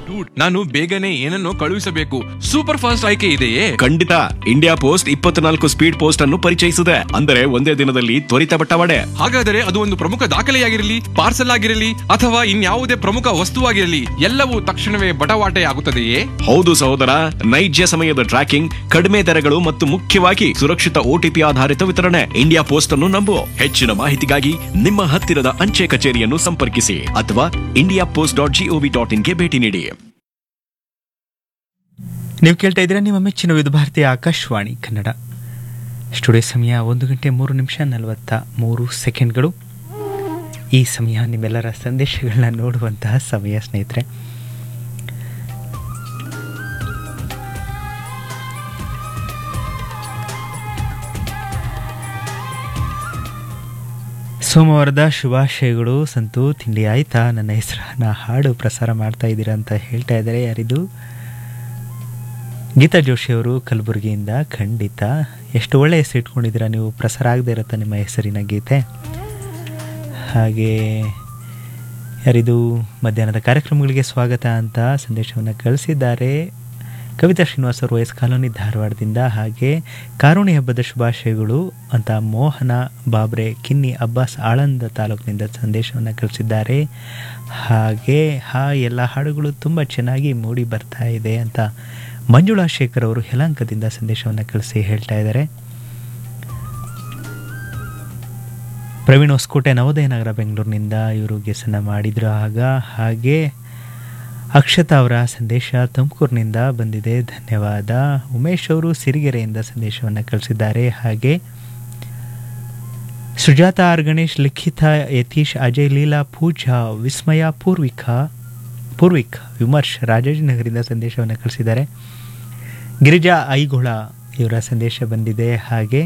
dude ನಾನು ಬೇಗನೆ ಏನನ್ನೋ ಕಳುಹಿಸಬೇಕು ಸೂಪರ್ ಫಾಸ್ಟ್ ಆಯ್ಕೆ ಇದೆಯೇ ಖಂಡಿತ ಇಂಡಿಯಾ ಪೋಸ್ಟ್ ಇಪ್ಪತ್ನಾಲ್ಕು ಸ್ಪೀಡ್ ಪೋಸ್ಟ್ ಅನ್ನು ಪರಿಚಯಿಸಿದೆ ಅಂದರೆ ಒಂದೇ ದಿನದಲ್ಲಿ ತ್ವರಿತ ಬಟ್ಟವಾಡೆ ಹಾಗಾದರೆ ಅದು ಒಂದು ಪ್ರಮುಖ ದಾಖಲೆಯಾಗಿರಲಿ ಪಾರ್ಸಲ್ ಆಗಿರಲಿ ಅಥವಾ ಇನ್ಯಾವುದೇ ಪ್ರಮುಖ ವಸ್ತುವಾಗಿರಲಿ ಎಲ್ಲವೂ ತಕ್ಷಣವೇ ಬಟವಾಟೆ ಆಗುತ್ತದೆಯೇ ಹೌದು ಸಹೋದರ ನೈಜ ಸಮಯದ ಟ್ರ್ಯಾಕಿಂಗ್ ಕಡಿಮೆ ದರಗಳು ಮತ್ತು ಮುಖ್ಯವಾಗಿ ಸುರಕ್ಷಿತ ಓಟಿಪಿ ಆಧಾರಿತ ವಿತರಣೆ ಇಂಡಿಯಾ ಪೋಸ್ಟ್ ಅನ್ನು ನಂಬು ಹೆಚ್ಚಿನ ಮಾಹಿತಿಗಾಗಿ ನಿಮ್ಮ ಹತ್ತಿರದ ಅಂಚೆ ಕಚೇರಿಯನ್ನು ಸಂಪರ್ಕಿಸಿ ಅಥವಾ India post dot G O V dot ಇನ್ಗೆ ಭೇಟಿ ನೀಡಿ ನೀವು ಕೇಳ್ತಾ ಇದ್ದೀರಾ ನಿಮ್ಮ ಮೆಚ್ಚಿನ ವಿಧ ಭಾರತೀಯ ಆಕಾಶವಾಣಿ ಕನ್ನಡ ಸ್ಟುಡಿಯೋ ಸಮಯ ಒಂದು ಗಂಟೆ ಮೂರು ನಿಮಿಷ ನಲವತ್ತ ಮೂರು ಸೆಕೆಂಡ್ಗಳು ಈ ಸಮಯ ನಿಮ್ಮೆಲ್ಲರ ಸಂದೇಶಗಳನ್ನ ನೋಡುವಂತಹ ಸಮಯ ಸ್ನೇಹಿತರೆ ಸೋಮವಾರದ ಶುಭಾಶಯಗಳು ಸಂತು ತಿಂಡಿ ಆಯ್ತಾ ನನ್ನ ಹೆಸರನ್ನ ಹಾಡು ಪ್ರಸಾರ ಮಾಡ್ತಾ ಇದ್ದೀರಾ ಅಂತ ಹೇಳ್ತಾ ಇದ್ದಾರೆ ಯಾರಿದು ಗೀತಾ ಜೋಶಿ ಅವರು ಕಲಬುರಗಿಯಿಂದ ಖಂಡಿತ ಎಷ್ಟು ಒಳ್ಳೆ ಹೆಸರು ಇಟ್ಕೊಂಡಿದ್ದೀರಾ ನೀವು ಪ್ರಸಾರ ಆಗದೆ ಇರುತ್ತಾ ನಿಮ್ಮ ಹೆಸರಿನ ಗೀತೆ ಹಾಗೆ ಯಾರಿದು ಮಧ್ಯಾಹ್ನದ ಕಾರ್ಯಕ್ರಮಗಳಿಗೆ ಸ್ವಾಗತ ಅಂತ ಸಂದೇಶವನ್ನು ಕಳಿಸಿದ್ದಾರೆ ಕವಿತಾ ಶ್ರೀನಿವಾಸ್ ಅವರು ವಯಸ್ ಕಾಲೋನಿ ಧಾರವಾಡದಿಂದ ಹಾಗೆ ಕಾರುಣಿ ಹಬ್ಬದ ಶುಭಾಶಯಗಳು ಅಂತ ಮೋಹನ ಬಾಬ್ರೆ ಕಿನ್ನಿ ಅಬ್ಬಾಸ್ ಆಳಂದ ತಾಲೂಕಿನಿಂದ ಸಂದೇಶವನ್ನು ಕಳಿಸಿದ್ದಾರೆ ಹಾಗೆ ಹಾ ಎಲ್ಲ ಹಾಡುಗಳು ತುಂಬ ಚೆನ್ನಾಗಿ ಮೂಡಿ ಬರ್ತಾ ಇದೆ ಅಂತ ಮಂಜುಳಾ ಶೇಖರ್ ಅವರು ಯಲಾಂಕದಿಂದ ಸಂದೇಶವನ್ನು ಕಳಿಸಿ ಹೇಳ್ತಾ ಇದ್ದಾರೆ ಪ್ರವೀಣ್ ಹೊಸಕೋಟೆ ನವೋದಯ ನಗರ ಬೆಂಗಳೂರಿನಿಂದ ಇವರು ಗೆಸನ್ನ ಮಾಡಿದ್ರು ಆಗ ಹಾಗೆ ಅಕ್ಷತಾ ಅವರ ಸಂದೇಶ ತುಮಕೂರಿನಿಂದ ಬಂದಿದೆ ಧನ್ಯವಾದ ಉಮೇಶ್ ಅವರು ಸಿರಿಗೆರೆಯಿಂದ ಸಂದೇಶವನ್ನು ಕಳಿಸಿದ್ದಾರೆ ಹಾಗೆ ಸುಜಾತ ಆರ್ ಗಣೇಶ್ ಲಿಖಿತ ಯತೀಶ್ ಅಜಯ್ ಲೀಲಾ ಪೂಜಾ ವಿಸ್ಮಯ ಪೂರ್ವಿಕಾ ಪೂರ್ವಿಕ್ ವಿಮರ್ಶ್ ರಾಜಾಜಿನಗರಿಂದ ಸಂದೇಶವನ್ನು ಕಳಿಸಿದ್ದಾರೆ ಗಿರಿಜಾ ಐಗೊಳ ಇವರ ಸಂದೇಶ ಬಂದಿದೆ ಹಾಗೆ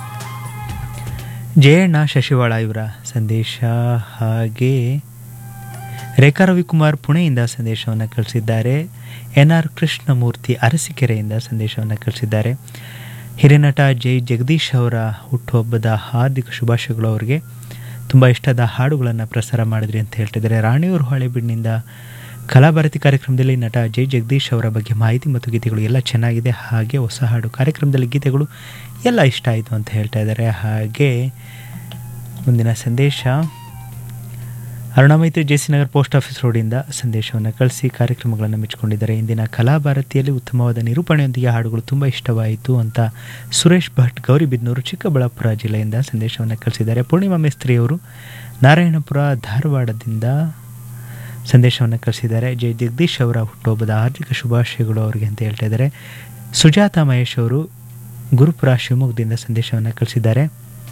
ಜಯಣ್ಣ ಶಶಿವಾಳ ಇವರ ಸಂದೇಶ ಹಾಗೆ ರೇಖಾ ರವಿಕುಮಾರ್ ಪುಣೆಯಿಂದ ಸಂದೇಶವನ್ನು ಕಳಿಸಿದ್ದಾರೆ ಎನ್ ಆರ್ ಕೃಷ್ಣಮೂರ್ತಿ ಅರಸೀಕೆರೆಯಿಂದ ಸಂದೇಶವನ್ನು ಕಳಿಸಿದ್ದಾರೆ ಹಿರಿನಟ ಜೈ ಜಗದೀಶ್ ಅವರ ಹುಟ್ಟುಹಬ್ಬದ ಹಾರ್ದಿಕ ಶುಭಾಶಯಗಳು ಅವರಿಗೆ ತುಂಬ ಇಷ್ಟದ ಹಾಡುಗಳನ್ನು ಪ್ರಸಾರ ಮಾಡಿದ್ರಿ ಅಂತ ಹೇಳ್ತಿದ್ದಾರೆ ರಾಣಿಯೂರು ಹಳೆಬೀಡಿನಿಂದ ಕಲಾಭಾರತಿ ಕಾರ್ಯಕ್ರಮದಲ್ಲಿ ನಟ ಜೈ ಜಗದೀಶ್ ಅವರ ಬಗ್ಗೆ ಮಾಹಿತಿ ಮತ್ತು ಗೀತೆಗಳು ಎಲ್ಲ ಚೆನ್ನಾಗಿದೆ ಹಾಗೆ ಹೊಸ ಹಾಡು ಕಾರ್ಯಕ್ರಮದಲ್ಲಿ ಗೀತೆಗಳು ಎಲ್ಲ ಇಷ್ಟ ಆಯಿತು ಅಂತ ಹೇಳ್ತಾ ಇದ್ದಾರೆ ಹಾಗೆ ಮುಂದಿನ ಸಂದೇಶ Arunamaitri J C Nagar post office ರೋಡಿಂದ ಸಂದೇಶವನ್ನು ಕಳಿಸಿ ಕಾರ್ಯಕ್ರಮಗಳನ್ನು ಮೆಚ್ಚಿಕೊಂಡಿದ್ದಾರೆ ಇಂದಿನ ಕಲಾಭಾರತಿಯಲ್ಲಿ ಉತ್ತಮವಾದ ನಿರೂಪಣೆಯೊಂದಿಗೆ ಹಾಡುಗಳು ತುಂಬ ಇಷ್ಟವಾಯಿತು ಅಂತ ಸುರೇಶ್ ಭಟ್ ಗೌರಿಬಿದ್ನೂರು ಚಿಕ್ಕಬಳ್ಳಾಪುರ ಜಿಲ್ಲೆಯಿಂದ ಸಂದೇಶವನ್ನು ಕಳಿಸಿದ್ದಾರೆ ಪೂರ್ಣಿಮಾ ಮೇಸ್ತ್ರಿ ಅವರು ನಾರಾಯಣಪುರ ಧಾರವಾಡದಿಂದ ಸಂದೇಶವನ್ನು ಕಳಿಸಿದ್ದಾರೆ ಜೈ ಜಗದೀಶ್ ಅವರ ಹುಟ್ಟುಹಬ್ಬದ ಹಾರ್ದಿಕ ಶುಭಾಶಯಗಳು ಅವರಿಗೆ ಅಂತ ಹೇಳ್ತಾ ಇದ್ದಾರೆ ಸುಜಾತ ಮಹೇಶ್ ಅವರು ಗುರುಪುರ ಶಿವಮೊಗ್ಗದಿಂದ ಸಂದೇಶವನ್ನು ಕಳಿಸಿದ್ದಾರೆ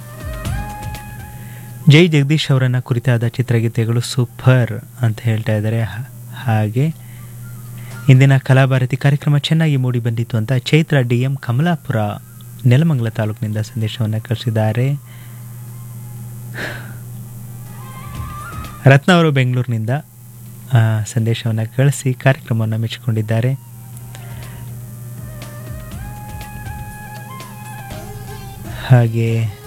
ಜೈ ಜಗದೀಶ್ ಅವರನ್ನ ಕುರಿತಾದ ಚಿತ್ರಗೀತೆಗಳು ಸೂಪರ್ ಅಂತ ಹೇಳ್ತಾ ಇದ್ದಾರೆ ಹ- ಹಾಗೆ ಇಂದಿನ ಕಲಾಭಾರತಿ ಕಾರ್ಯಕ್ರಮ ಚೆನ್ನಾಗಿ ಮೂಡಿ ಬಂದಿತ್ತು ಅಂತ ಚೈತ್ರ ಡಿ ಎಂ ಕಮಲಾಪುರ ನೆಲಮಂಗಲ ತಾಲೂಕಿನಿಂದ ಸಂದೇಶವನ್ನು ಕಳಿಸಿದ್ದಾರೆ ರತ್ನ ಅವರು ಬೆಂಗಳೂರಿನಿಂದ ಆ, ಸಂದೇಶವನ್ನು ಕಳಿಸಿ ಕಾರ್ಯಕ್ರಮವನ್ನು ಮೆಚ್ಚಿಕೊಂಡಿದ್ದಾರೆ ಹಾಗೆ